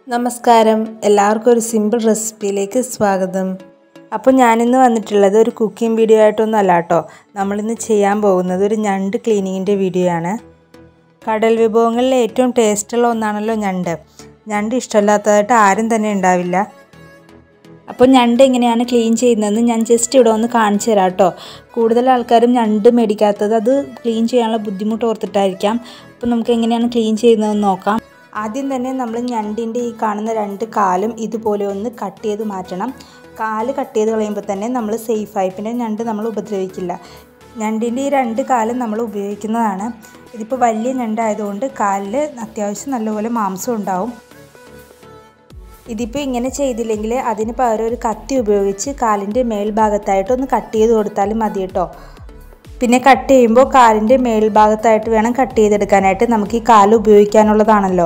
നമസ്കാരം എല്ലാവർക്കും ഒരു സിമ്പിൾ റെസിപ്പിയിലേക്ക് സ്വാഗതം അപ്പോൾ ഞാനിന്ന് വന്നിട്ടുള്ളത് ഒരു കുക്കിംഗ് വീഡിയോ ആയിട്ടൊന്നും അല്ല കേട്ടോ നമ്മളിന്ന് ചെയ്യാൻ പോകുന്നത് ഒരു ഞണ്ട് ക്ലീനിങ്ങിൻ്റെ വീഡിയോ ആണ് കടൽ വിഭവങ്ങളിൽ ഏറ്റവും ടേസ്റ്റുള്ള ഒന്നാണല്ലോ ഞണ്ട് ഞണ്ട് ഇഷ്ടമില്ലാത്തതായിട്ട് ആരും തന്നെ ഉണ്ടാവില്ല അപ്പോൾ ഞണ്ട് എങ്ങനെയാണ് ക്ലീൻ ചെയ്യുന്നതെന്ന് ഞാൻ ജസ്റ്റ് ഇവിടെ ഒന്ന് കാണിച്ചു തരാം കേട്ടോ കൂടുതൽ ആൾക്കാരും ഞണ്ട് മേടിക്കാത്തത് അത് ക്ലീൻ ചെയ്യാനുള്ള ബുദ്ധിമുട്ട് ഓർത്തിട്ടായിരിക്കാം അപ്പോൾ നമുക്ക് എങ്ങനെയാണ് ക്ലീൻ ചെയ്യുന്നതെന്ന് നോക്കാം ആദ്യം തന്നെ നമ്മൾ ഞണ്ടിൻ്റെ ഈ കാണുന്ന രണ്ട് കാലും ഇതുപോലെ ഒന്ന് കട്ട് ചെയ്ത് മാറ്റണം കാല് കട്ട് ചെയ്ത് കളയുമ്പോൾ തന്നെ നമ്മൾ സേഫായി പിന്നെ ഞണ്ട് നമ്മൾ ഉപദ്രവിക്കില്ല ഞണ്ടിൻ്റെ ഈ രണ്ട് കാലും നമ്മൾ ഉപയോഗിക്കുന്നതാണ് ഇതിപ്പോൾ വലിയ ഞണ്ടായതുകൊണ്ട് കാലിൽ അത്യാവശ്യം നല്ലപോലെ മാംസം ഉണ്ടാവും ഇതിപ്പോൾ ഇങ്ങനെ ചെയ്തില്ലെങ്കിൽ അതിന് പകരം ഒരു കത്തി ഉപയോഗിച്ച് കാലിൻ്റെ മേൽഭാഗത്തായിട്ട് ഒന്ന് കട്ട് ചെയ്ത് കൊടുത്താലും മതി കേട്ടോ പിന്നെ കട്ട് ചെയ്യുമ്പോൾ കാലിൻ്റെ മേൽഭാഗത്തായിട്ട് വേണം കട്ട് ചെയ്തെടുക്കാനായിട്ട് നമുക്ക് ഈ കാല് ഉപയോഗിക്കാനുള്ളതാണല്ലോ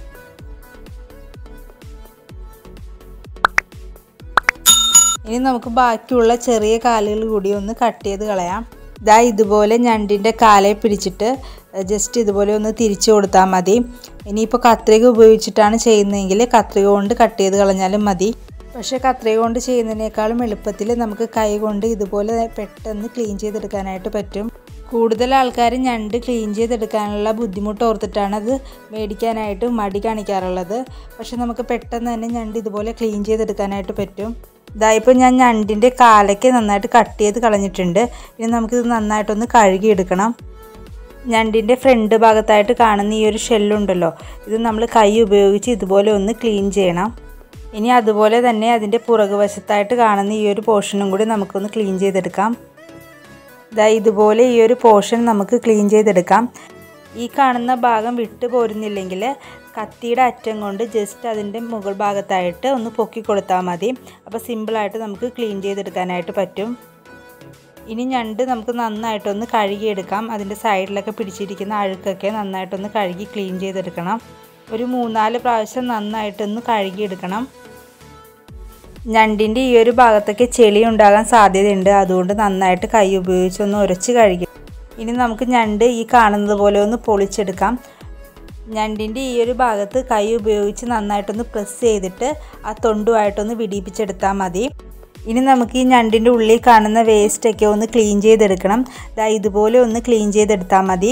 ഇനി നമുക്ക് ബാക്കിയുള്ള ചെറിയ കാലുകൾ കൂടി ഒന്ന് കട്ട് ചെയ്ത് കളയാം ഇതാ ഇതുപോലെ ഞണ്ടിൻ്റെ കാലെ പിടിച്ചിട്ട് ജസ്റ്റ് ഇതുപോലെ ഒന്ന് തിരിച്ചു കൊടുത്താൽ മതി ഇനിയിപ്പോൾ കത്രിക ഉപയോഗിച്ചിട്ടാണ് ചെയ്യുന്നതെങ്കിൽ കത്രിക കൊണ്ട് കട്ട് ചെയ്ത് കളഞ്ഞാലും മതി പക്ഷേ കത്രിക കൊണ്ട് ചെയ്യുന്നതിനേക്കാളും എളുപ്പത്തിൽ നമുക്ക് കൈ കൊണ്ട് ഇതുപോലെ പെട്ടെന്ന് ക്ലീൻ ചെയ്തെടുക്കാനായിട്ട് പറ്റും കൂടുതൽ ആൾക്കാർ ഞണ്ട് ക്ലീൻ ചെയ്തെടുക്കാനുള്ള ബുദ്ധിമുട്ട് ഓർത്തിട്ടാണ് അത് മേടിക്കാനായിട്ട് മടി കാണിക്കാറുള്ളത് പക്ഷെ നമുക്ക് പെട്ടെന്ന് തന്നെ ഞണ്ട് ഇതുപോലെ ക്ലീൻ ചെയ്തെടുക്കാനായിട്ട് പറ്റും ഇതായിപ്പോൾ ഞാൻ ഞണ്ടിൻ്റെ കാലയ്ക്ക് നന്നായിട്ട് കട്ട് ചെയ്ത് കളഞ്ഞിട്ടുണ്ട് ഇനി നമുക്കിത് നന്നായിട്ടൊന്ന് കഴുകിയെടുക്കണം ഞണ്ടിൻ്റെ ഫ്രണ്ട് ഭാഗത്തായിട്ട് കാണുന്ന ഈ ഒരു ഷെല്ലുണ്ടല്ലോ ഇത് നമ്മൾ കൈ ഉപയോഗിച്ച് ഇതുപോലെ ഒന്ന് ക്ലീൻ ചെയ്യണം ഇനി അതുപോലെ തന്നെ അതിൻ്റെ പുറകുവശത്തായിട്ട് കാണുന്ന ഈ ഒരു പോർഷനും കൂടി നമുക്കൊന്ന് ക്ലീൻ ചെയ്തെടുക്കാം ഇതാ ഇതുപോലെ ഈ ഒരു പോർഷൻ നമുക്ക് ക്ലീൻ ചെയ്തെടുക്കാം ഈ കാണുന്ന ഭാഗം വിട്ടു പോരുന്നില്ലെങ്കിൽ കത്തിയുടെ അറ്റം കൊണ്ട് ജസ്റ്റ് അതിൻ്റെ മുകൾ ഭാഗത്തായിട്ട് ഒന്ന് പൊക്കി കൊടുത്താൽ മതി അപ്പോൾ സിമ്പിളായിട്ട് നമുക്ക് ക്ലീൻ ചെയ്തെടുക്കാനായിട്ട് പറ്റും ഇനി ഞണ്ട് നമുക്ക് നന്നായിട്ടൊന്ന് കഴുകിയെടുക്കാം അതിൻ്റെ സൈഡിലൊക്കെ പിടിച്ചിരിക്കുന്ന അഴുക്കൊക്കെ നന്നായിട്ടൊന്ന് കഴുകി ക്ലീൻ ചെയ്തെടുക്കണം ഒരു മൂന്നാല് പ്രാവശ്യം നന്നായിട്ടൊന്ന് കഴുകിയെടുക്കണം ഞണ്ടിൻ്റെ ഈ ഒരു ഭാഗത്തൊക്കെ ചെളി ഉണ്ടാകാൻ സാധ്യതയുണ്ട് അതുകൊണ്ട് നന്നായിട്ട് കൈ ഉപയോഗിച്ചൊന്ന് ഉരച്ച് കഴുകി ഇനി നമുക്ക് ഞണ്ട് ഈ കാണുന്നത് പോലെ ഒന്ന് പൊളിച്ചെടുക്കാം ഞണ്ടിൻ്റെ ഈ ഒരു ഭാഗത്ത് കൈ ഉപയോഗിച്ച് നന്നായിട്ടൊന്ന് പ്രസ് ചെയ്തിട്ട് ആ തൊണ്ടുമായിട്ടൊന്ന് വിടിയിപ്പിച്ചെടുത്താൽ മതി ഇനി നമുക്ക് ഈ ഞണ്ടിൻ്റെ ഉള്ളിൽ കാണുന്ന വേസ്റ്റൊക്കെ ഒന്ന് ക്ലീൻ ചെയ്തെടുക്കണം ദാ ഇതുപോലെ ഒന്ന് ക്ലീൻ ചെയ്തെടുത്താൽ മതി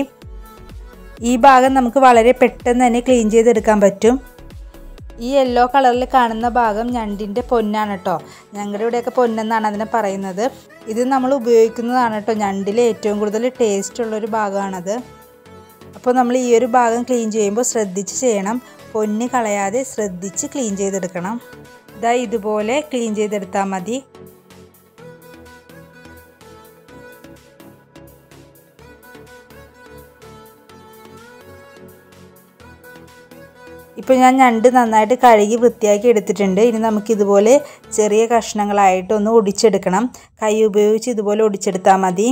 ഈ ഭാഗം നമുക്ക് വളരെ പെട്ടെന്ന് തന്നെ ക്ലീൻ ചെയ്തെടുക്കാൻ പറ്റും ഈ യെല്ലോ കളറിൽ കാണുന്ന ഭാഗം ഞണ്ടിൻ്റെ പൊന്നാണ് കേട്ടോ ഞങ്ങളുടെ ഇവിടെയൊക്കെ പൊന്നെന്നാണ് അതിനെ പറയുന്നത് ഇത് നമ്മൾ ഉപയോഗിക്കുന്നതാണ് കേട്ടോ ഞണ്ടിൽ ഏറ്റവും കൂടുതൽ ടേസ്റ്റ് ഉള്ളൊരു ഭാഗമാണത് അപ്പോൾ നമ്മൾ ഈ ഒരു ഭാഗം ക്ലീൻ ചെയ്യുമ്പോൾ ശ്രദ്ധിച്ച് ചെയ്യണം പൊന്ന് കളയാതെ ശ്രദ്ധിച്ച് ക്ലീൻ ചെയ്തെടുക്കണം ഇതാ ഇതുപോലെ ക്ലീൻ ചെയ്തെടുത്താൽ മതി ഇപ്പോൾ ഞാൻ ഞണ്ട് നന്നായിട്ട് കഴുകി വൃത്തിയാക്കി എടുത്തിട്ടുണ്ട് ഇനി നമുക്ക് ഇതുപോലെ ചെറിയ കഷ്ണങ്ങളായിട്ട് ഒന്ന് ഒടിച്ചെടുക്കണം കൈ ഉപയോഗിച്ച് ഇതുപോലെ ഒടിച്ചെടുത്താൽ മതി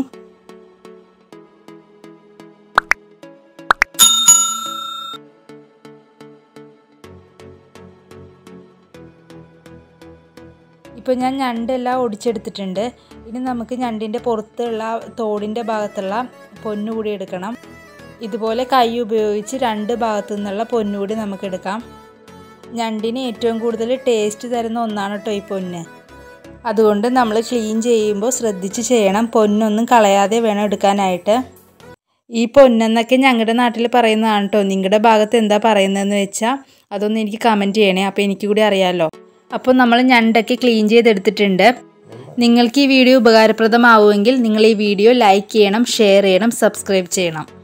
ഇപ്പോൾ ഞാൻ ഞണ്ടെല്ലാം ഒടിച്ചെടുത്തിട്ടുണ്ട് ഇനി നമുക്ക് ഞണ്ടിൻ്റെ പുറത്തുള്ള തോടിൻ്റെ ഭാഗത്തുള്ള പൊന്നുകൂടി എടുക്കണം ഇതുപോലെ കൈ ഉപയോഗിച്ച് രണ്ട് ഭാഗത്തു നിന്നുള്ള പൊന്നുകൂടി നമുക്ക് എടുക്കാം ഞണ്ടിന് ഏറ്റവും കൂടുതൽ ടേസ്റ്റ് തരുന്ന ഒന്നാണ് കേട്ടോ ഈ പൊന്ന് അതുകൊണ്ട് നമ്മൾ ക്ലീൻ ചെയ്യുമ്പോൾ ശ്രദ്ധിച്ച് ചെയ്യണം പൊന്നൊന്നും കളയാതെ വേണം എടുക്കാനായിട്ട് ഈ പൊന്നെന്നൊക്കെ ഞങ്ങളുടെ നാട്ടിൽ പറയുന്നതാണ് കേട്ടോ നിങ്ങളുടെ ഭാഗത്ത് എന്താ പറയുന്നതെന്ന് വെച്ചാൽ അതൊന്ന് എനിക്ക് കമൻറ്റ് ചെയ്യണേ അപ്പോൾ എനിക്ക് കൂടി അറിയാമല്ലോ അപ്പോൾ നമ്മൾ ഞണ്ടൊക്കെ ക്ലീൻ ചെയ്തെടുത്തിട്ടുണ്ട് നിങ്ങൾക്ക് ഈ വീഡിയോ ഉപകാരപ്രദമാവുമെങ്കിൽ നിങ്ങൾ ഈ വീഡിയോ ലൈക്ക് ചെയ്യണം ഷെയർ ചെയ്യണം സബ്സ്ക്രൈബ് ചെയ്യണം